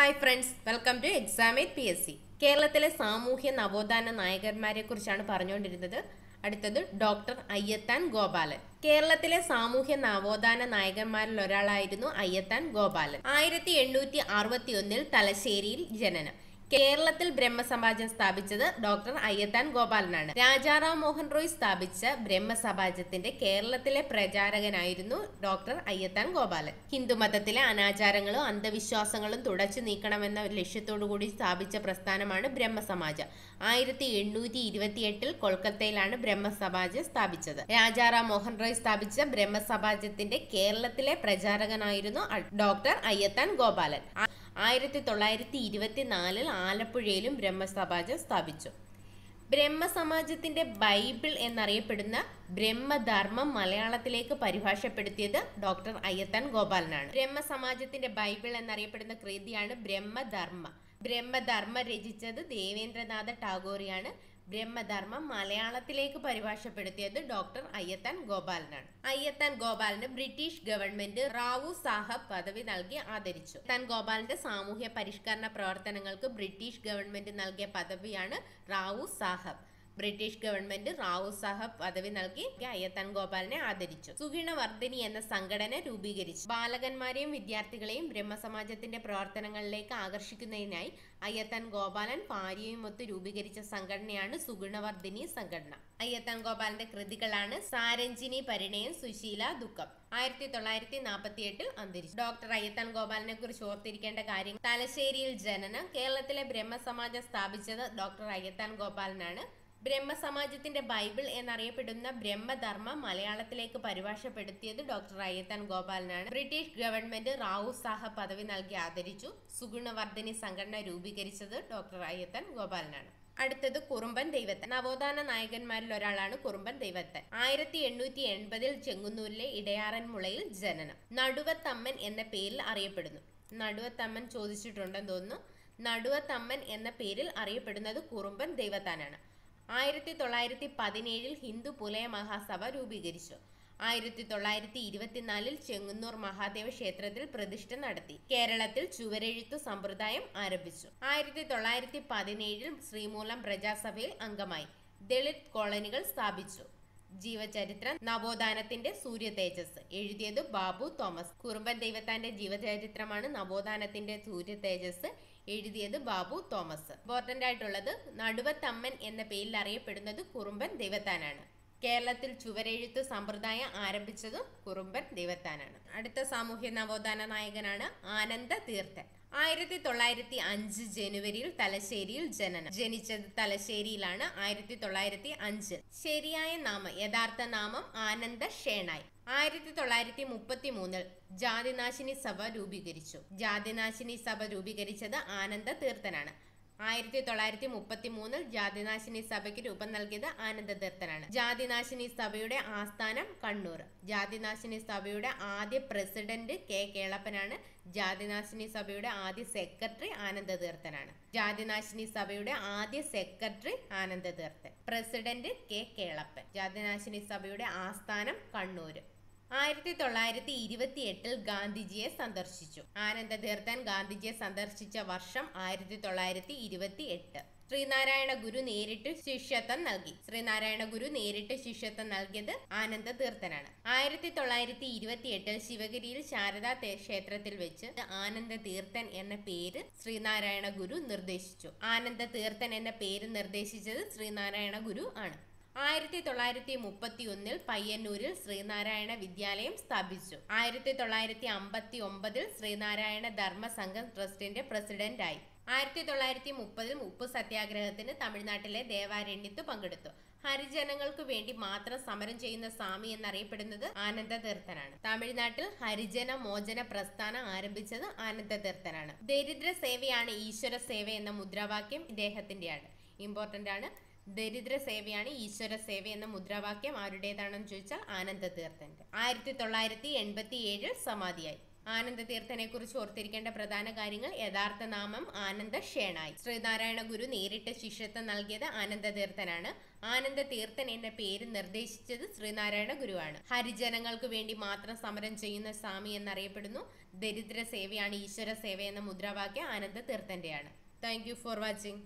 hi friends welcome to Examate P S C കേരളത്തിലെ സാമൂഹ്യ നവോത്ഥാന നായകന്മാരെ കുറിച്ചാണ് പറഞ്ഞുകൊണ്ടിരുന്നത് അടുത്തത് ഡോക്ടർ അയ്യത്താൻ ഗോപാലൻ കേരളത്തിലെ സാമൂഹ്യ നവോത്ഥാന നായകന്മാരിൽ ഒരാളായിരുന്നു അയ്യത്താൻ ഗോപാലൻ ആയിരത്തി എണ്ണൂറ്റി അറുപത്തി ഒന്നിൽ തലശ്ശേരിയിൽ ജനനം കേരളത്തിൽ ബ്രഹ്മസമാജം സ്ഥാപിച്ചത് ഡോക്ടർ അയ്യത്താൻ ഗോപാലനാണ് രാജാറാം മോഹൻ റോയ് സ്ഥാപിച്ച ബ്രഹ്മസമാജത്തിന്റെ കേരളത്തിലെ പ്രചാരകനായിരുന്നു ഡോക്ടർ അയ്യത്താൻ ഗോപാലൻ ഹിന്ദുമതത്തിലെ അനാചാരങ്ങളും അന്ധവിശ്വാസങ്ങളും തുടച്ചു നീക്കണമെന്ന ലക്ഷ്യത്തോടു കൂടി സ്ഥാപിച്ച പ്രസ്ഥാനമാണ് ബ്രഹ്മസമാജം ആയിരത്തി എണ്ണൂറ്റി ഇരുപത്തിയെട്ടിൽ കൊൽക്കത്തയിലാണ് ബ്രഹ്മസമാജം സ്ഥാപിച്ചത് രാജാറാം മോഹൻ റോയ് സ്ഥാപിച്ച ബ്രഹ്മസമാജത്തിന്റെ കേരളത്തിലെ പ്രചാരകനായിരുന്നു അ- ഡോക്ടർ അയ്യത്താൻ ഗോപാലൻ ആ- ആയിരത്തി തൊള്ളായിരത്തി ഇരുപത്തിനാലിൽ ആലപ്പുഴയിലും ബ്രഹ്മസമാജം സ്ഥാപിച്ചു ബ്രഹ്മസമാജത്തിന്റെ ബൈബിൾ എന്നറിയപ്പെടുന്ന ബ്രഹ്മധർമ്മം മലയാളത്തിലേക്ക് പരിഭാഷപ്പെടുത്തിയത് ഡോക്ടർ അയ്യത്താൻ ഗോപാലനാണ് ബ്രഹ്മസമാജത്തിന്റെ ബൈബിൾ എന്നറിയപ്പെടുന്ന കൃതിയാണ് ബ്രഹ്മധർമ്മ ബ്രഹ്മധർമ്മ രചിച്ചത് ദേവേന്ദ്രനാഥ ടാഗോറിയാണ് ബ്രഹ്മധർമ്മം മലയാളത്തിലേക്ക് പരിഭാഷപ്പെടുത്തിയത് ഡോക്ടർ അയ്യത്താൻ ഗോപാലനാണ് അയ്യത്താൻ ഗോപാലിന് ബ്രിട്ടീഷ് ഗവൺമെന്റ് റാവു സാഹബ് പദവി നൽകി ആദരിച്ചു അയ്യത്താൻ ഗോപാലിന്റെ സാമൂഹ്യ പരിഷ്കരണ പ്രവർത്തനങ്ങൾക്ക് ബ്രിട്ടീഷ് ഗവൺമെന്റ് നൽകിയ പദവിയാണ് റാവു സാഹബ് ബ്രിട്ടീഷ് ഗവൺമെന്റ് റാവു സാഹബ് പദവി നൽകി അയ്യത്താൻ ഗോപാലിനെ ആദരിച്ചു സുഗിണവർദ്ധിനി എന്ന സംഘടന രൂപീകരിച്ചു ബാലകന്മാരെയും വിദ്യാർത്ഥികളെയും ബ്രഹ്മസമാജത്തിന്റെ പ്രവർത്തനങ്ങളിലേക്ക് ആകർഷിക്കുന്നതിനായി അയ്യത്താൻ ഗോപാലൻ ഭാര്യയും ഒത്ത് രൂപീകരിച്ച സംഘടനയാണ് സുഗുണവർദ്ധിനി സംഘടന അയ്യത്താൻ ഗോപാലന്റെ കൃതികളാണ് സാരഞ്ജിനി പരിണയം സുശീല ദുഃഖം ആയിരത്തി തൊള്ളായിരത്തി നാൽപ്പത്തി എട്ടിൽ അന്തരിച്ചു ഡോക്ടർ അയ്യത്താൻ ഗോപാലിനെ കുറിച്ച് ഓർത്തിരിക്കേണ്ട കാര്യം തലശ്ശേരിയിൽ ജനനം കേരളത്തിലെ ബ്രഹ്മസമാജം സ്ഥാപിച്ചത് ഡോക്ടർ അയ്യത്താൻ ഗോപാലനാണ് ബ്രഹ്മസമാജത്തിന്റെ ബൈബിൾ എന്നറിയപ്പെടുന്ന ബ്രഹ്മധർമ്മം മലയാളത്തിലേക്ക് പരിഭാഷപ്പെടുത്തിയത് ഡോക്ടർ അയ്യത്താൻ ഗോപാലനാണ് ബ്രിട്ടീഷ് ഗവൺമെന്റ് റാവു സാഹബ് പദവി നൽകി ആദരിച്ചു സുഗുണവർദ്ധിനി സംഘടന രൂപീകരിച്ചത് ഡോക്ടർ അയ്യത്താൻ ഗോപാലനാണ് അടുത്തത് കുറുമ്പൻ ദൈവത്തൻ നവോത്ഥാന നായകന്മാരിൽ ഒരാളാണ് കുറുമ്പൻ ദൈവത്തൻ ആയിരത്തി എണ്ണൂറ്റി എൺപതിൽ ചെങ്ങന്നൂരിലെ ഇടയാറന്മുളയിൽ ജനനം നടുവത്തമ്മൻ എന്ന പേരിൽ അറിയപ്പെടുന്നു നടുവത്തമ്മൻ ചോദിച്ചിട്ടുണ്ടെന്ന് തോന്നുന്നു നടുവത്തമ്മൻ എന്ന പേരിൽ അറിയപ്പെടുന്നത് കുറുമ്പൻ ദൈവത്താനാണ് ആയിരത്തി തൊള്ളായിരത്തി പതിനേഴിൽ ഹിന്ദു പുലയ മഹാസഭ രൂപീകരിച്ചു ആയിരത്തി തൊള്ളായിരത്തി ഇരുപത്തിനാലിൽ ചെങ്ങന്നൂർ മഹാദേവ ക്ഷേത്രത്തിൽ പ്രതിഷ്ഠ നടത്തി കേരളത്തിൽ ചുവരെഴുത്തു സമ്പ്രദായം ആരംഭിച്ചു ആയിരത്തി തൊള്ളായിരത്തി പതിനേഴിൽ ശ്രീമൂലം പ്രജാസഭയിൽ അംഗമായി ദളിത് കോളനികൾ സ്ഥാപിച്ചു ജീവചരിത്രം നവോത്ഥാനത്തിന്റെ സൂര്യ തേജസ് എഴുതിയത് ബാബു തോമസ് കുറുമ്പൻ ദൈവത്താന്റെ ജീവചരിത്രമാണ് നവോത്ഥാനത്തിന്റെ സൂര്യ തേജസ് എഴുതിയത് ബാബു തോമസ് ഇമ്പോർട്ടന്റ് ആയിട്ടുള്ളത് നടുവത്തമ്മൻ എന്ന പേരിൽ അറിയപ്പെടുന്നത് കുറുമ്പൻ ദൈവത്താനാണ് കേരളത്തിൽ ചുവരെഴുത്ത് സമ്പ്രദായം ആരംഭിച്ചതും കുറുമ്പൻ ദൈവത്താനാണ് അടുത്ത സാമൂഹ്യ നവോത്ഥാന നായകനാണ് ആനന്ദ തീർത്ഥൻ ആയിരത്തി തൊള്ളായിരത്തി അഞ്ച് ജനുവരിയിൽ തലശ്ശേരിയിൽ ജനനം ജനിച്ചത് തലശ്ശേരിയിലാണ് ആയിരത്തി തൊള്ളായിരത്തി അഞ്ചിൽ ശരിയായ നാമം യഥാർത്ഥ നാമം ആനന്ദ ഷേണായി ആയിരത്തി തൊള്ളായിരത്തി മുപ്പത്തി മൂന്നിൽ ജാതിനാശിനി സഭ രൂപീകരിച്ചു ജാതിനാശിനി സഭ രൂപീകരിച്ചത് ആനന്ദ തീർത്ഥനാണ് ആയിരത്തി തൊള്ളായിരത്തി മുപ്പത്തി മൂന്നിൽ ജാതിനാശിനി സഭയ്ക്ക് രൂപം നൽകിയത് ആനന്ദതീർത്ഥനാണ് ജാതിനാശിനി സഭയുടെ ആസ്ഥാനം കണ്ണൂർ ജാതിനാശിനി സഭയുടെ ആദ്യ പ്രസിഡന്റ് കെ കേളപ്പനാണ് ജാതിനാശിനി സഭയുടെ ആദ്യ സെക്രട്ടറി ആനന്ദതീർത്ഥനാണ് ജാതിനാശിനി സഭയുടെ ആദ്യ secretary Anandatheerthan president K Kelappan Jathinashini സഭയുടെ ആസ്ഥാനം കണ്ണൂര് ആയിരത്തി തൊള്ളായിരത്തി ഇരുപത്തി എട്ടിൽ ഗാന്ധിജിയെ സന്ദർശിച്ചു ആനന്ദതീർത്ഥൻ ഗാന്ധിജിയെ സന്ദർശിച്ച വർഷം ആയിരത്തി തൊള്ളായിരത്തി ഇരുപത്തി എട്ട് ശ്രീനാരായണ ഗുരു നേരിട്ട് ശിഷ്യത്വം നൽകി ശ്രീനാരായണ ഗുരു നേരിട്ട് ശിഷ്യത്വം നൽകിയത് ആനന്ദ തീർത്ഥനാണ് ആയിരത്തി തൊള്ളായിരത്തി ഇരുപത്തി എട്ടിൽ ശിവഗിരിയിൽ ശാരദാ തേ- ക്ഷേത്രത്തിൽ വെച്ച് ആനന്ദ തീർത്ഥൻ എന്ന പേര് ശ്രീനാരായണ ഗുരു നിർദ്ദേശിച്ചു ആനന്ദ തീർത്ഥൻ എന്ന പേര് നിർദ്ദേശിച്ചത് ശ്രീനാരായണ ഗുരു ആണ് ആയിരത്തി തൊള്ളായിരത്തി മുപ്പത്തി ഒന്നിൽ പയ്യന്നൂരിൽ ശ്രീനാരായണ വിദ്യാലയം സ്ഥാപിച്ചു ആയിരത്തി തൊള്ളായിരത്തി അമ്പത്തി ഒമ്പതിൽ ശ്രീനാരായണ ധർമ്മ സംഘം ട്രസ്റ്റിന്റെ പ്രസിഡന്റായി ആയിരത്തി തൊള്ളായിരത്തി മുപ്പതിൽ ഉപ്പ് സത്യാഗ്രഹത്തിന് തമിഴ്നാട്ടിലെ ദേവാരണ്യത്ത് പങ്കെടുത്തു ഹരിജനങ്ങൾക്ക് വേണ്ടി മാത്രം സമരം ചെയ്യുന്ന സ്വാമി എന്നറിയപ്പെടുന്നത് ആനന്ദ തീർത്ഥനാണ് തമിഴ്നാട്ടിൽ ഹരിജന മോചന പ്രസ്ഥാനം ആരംഭിച്ചത് ആനന്ദ തീർത്ഥനാണ് ദരിദ്ര സേവയാണ് ഈശ്വര സേവ എന്ന മുദ്രാവാക്യം ഇദ്ദേഹത്തിന്റെയാണ് ഇമ്പോർട്ടന്റ് ആണ് ദരിദ്ര സേവയാണ് ഈശ്വര സേവ എന്ന മുദ്രാവാക്യം ആരുടേതാണെന്ന് ചോദിച്ചാൽ ആനന്ദ തീർത്ഥന്റെ ആയിരത്തി തൊള്ളായിരത്തി എൺപത്തി ഏഴിൽ സമാധിയായി ആനന്ദ തീർത്ഥനെ കുറിച്ച് ഓർത്തിരിക്കേണ്ട പ്രധാന കാര്യങ്ങൾ യഥാർത്ഥ നാമം ആനന്ദ ഷേണായി ശ്രീനാരായണ ഗുരു നേരിട്ട് ശിഷ്യത്വം നൽകിയത് ആനന്ദ തീർത്ഥനാണ് ആനന്ദ തീർത്ഥൻ എന്ന പേര് നിർദ്ദേശിച്ചത് ശ്രീനാരായണ ഗുരുവാണ് ഹരിജനങ്ങൾക്ക് വേണ്ടി മാത്രം സമരം ചെയ്യുന്ന സ്വാമി എന്നറിയപ്പെടുന്നു ദരിദ്ര സേവയാണ് ഈശ്വര സേവ എന്ന മുദ്രാവാക്യം ആനന്ദ തീർത്ഥന്റെയാണ് താങ്ക് യു ഫോർ വാച്ചിങ്